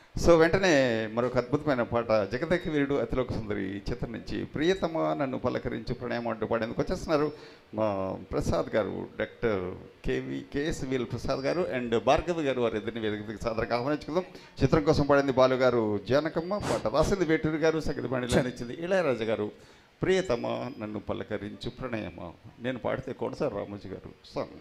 so వెంటనే మరొక అద్భుతమైన పాట జగదకి వీరుడు అతిలోక సుందరి చిత్రం నుంచి ప్రియతమ నన్ను పలకరించు ప్రణయం అంటూ పాడేందుకు వచ్చేస్తున్నారు మా ప్రసాద్ గారు డాక్టర్ కేవి కేఎస్విఎల్ ప్రసాద్ గారు అండ్ భార్గవి గారు వారి ఇద్దరిని వేదికకి సాదరంగా ఆహ్వానించుకుందాం చిత్రం కోసం పాడింది బాలు గారు జానకమ్మ పాట రాసింది వేటూరు గారు సంగీత బాణిలో ఇచ్చింది ఇళయరాజు గారు ప్రియతమ నన్ను పలకరించు ప్రణయమ నేను పాడితే కొనసారు రామోజీ గారు సాంగ్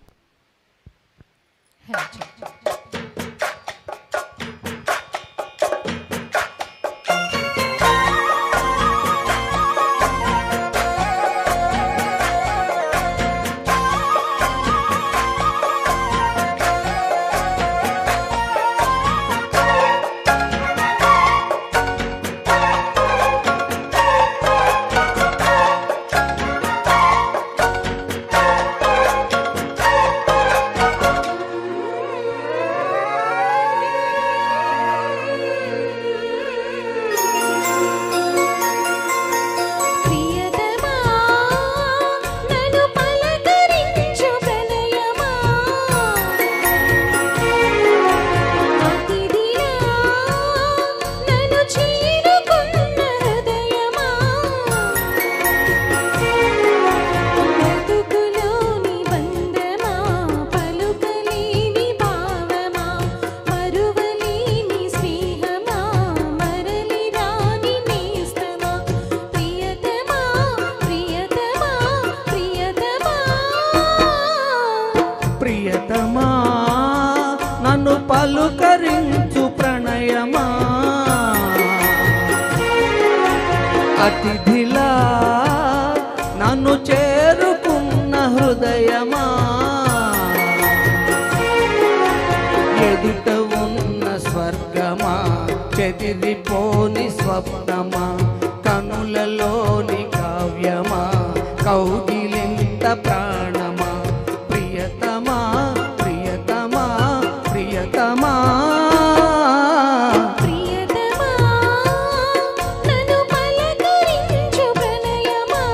ప్రియతమా నన్ను పలకరించు ప్రణయమా అతిథిలా నన్ను చేరుకున్న హృదయమా బ్రతుకులోని బంధమా పలుకలేని భావమా మరువలేని స్నేహమా మరలి రాని నేస్తమా ప్రియతమా ప్రియతమా ప్రియతమా ప్రియతమా నన్ను పలుకరించు ప్రణయమా అతిథిలా నన్ను చేరుకున్న హృదయమా ఎదుట ఉన్న స్వర్గమా చెదిరిపోని స్వప్నమా కనులలోని కావ్యమా కౌగిలింత ప్రాణమా ప్రియతమా ప్రియతమా ప్రియతమా ప్రియతమా నన్ను పలకరించు ప్రణయమా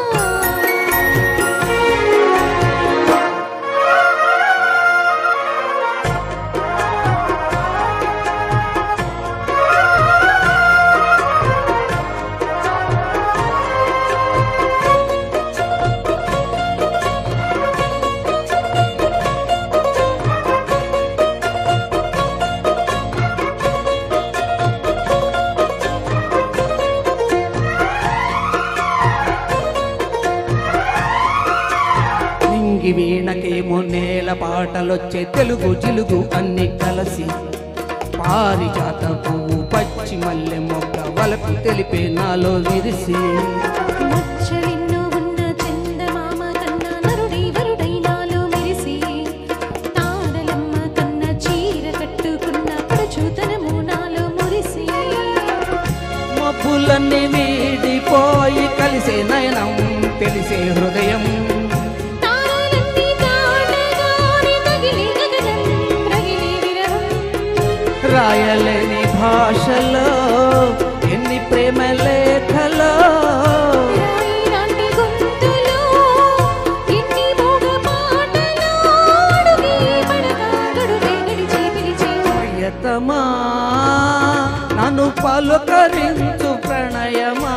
నింగి వీణకేమో నేల పాటలొచ్చే తెలుగు జిలుగు అన్ని కలిసి పారిజాత పువ్వు పచ్చి మల్లె మొగ్గ వలకు తెలిపే నాలో విరిసి మచ్చలెన్నో ఉన్న చందమామ కన్నా నరుడి వరుడై నాలో మెరిసి తారలమ్మ కన్నా చీర కట్టుకున్న పడుచూతనము నాలో మురిసి మబ్బులన్నీ వీడిపోయి కలిసే నయనం తెలిసే హృదయం తారలన్నీ దాటగానే తగిలి గగనం రగిలి విరహం రాయలేని భాషలో ఎన్ని ప్రేమ లేఖలో రాయి లాంటి గొంతులో ఎన్ని మోగ పాటలో అడుగే పడగా గడుగే గడిచి పిలిచే ప్రియతమా నన్ను పలుకరించు ప్రణయమా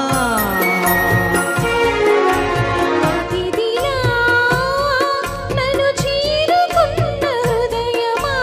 అతిథిలా నన్ను చేరుకున్న హృదయమా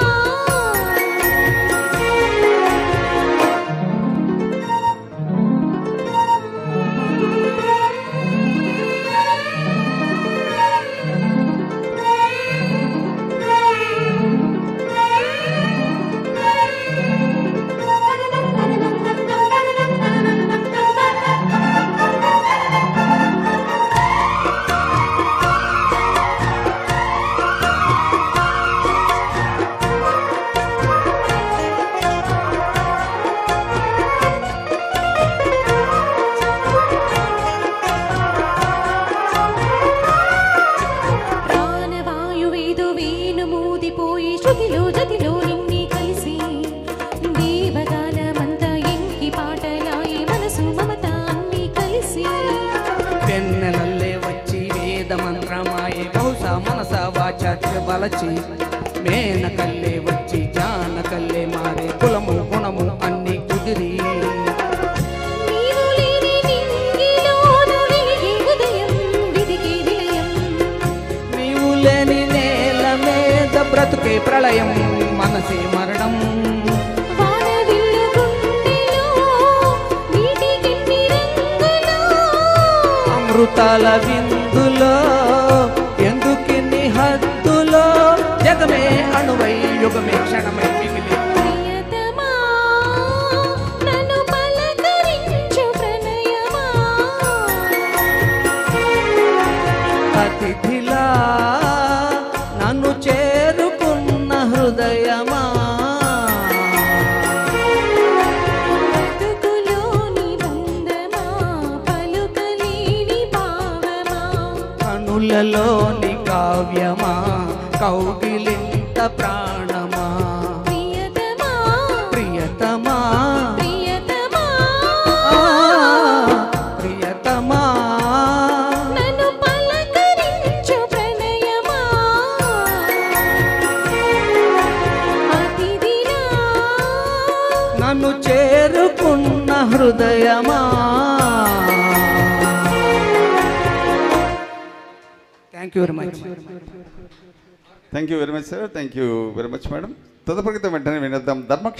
ప్రాణవాయువేదో వేణు మూదిపోయి శృతిలో జతిలో నిన్ని కలిసి దేవగానమంతా ఎంకి పాటలాయి మనసు మమత అన్ని కలిసి వెన్నెలల్లే వచ్చి వేద మంత్రమాయే బహుశా మనస వాచ బలచి మేనకల్లే వచ్చి జానకల్లే మారే కులము గుణ గుణము అన్ని కుదిరి నీవు లేని నింగిలోన వెలిగే ఉదయం విదిగే నిలయం నీవు లేని నేల మీద బ్రతుకే ప్రళయం మనసే మరణం వానవిల్లు గుండెలో నీటికెన్ని రంగులో అమృతాల విందులో ఎందుకిన్ని హద్దులో జగమే అణువై యుగమే క్షణమై మిగిలి ప్రియతమా నన్ను పలకరించు ప్రణయమా అతిథిలా నన్ను చేరుకున్న హృదయమా బ్రతుకులోని బంధమా పలుకలేని భావమా కనులలోని కావ్యమా కౌగిలింత ప్రాణమా ప్రియతమా ప్రియతమా ప్రియతమా ఆ, ప్రియతమా నన్ను పలకరించు ప్రణయమా అతిథిలా నన్ను చేరుకున్న హృదయమా thank you very much thank you very much sir thank you very much madam తదుపరి గీతం వెంటనే వినేద్దాం ధర్మ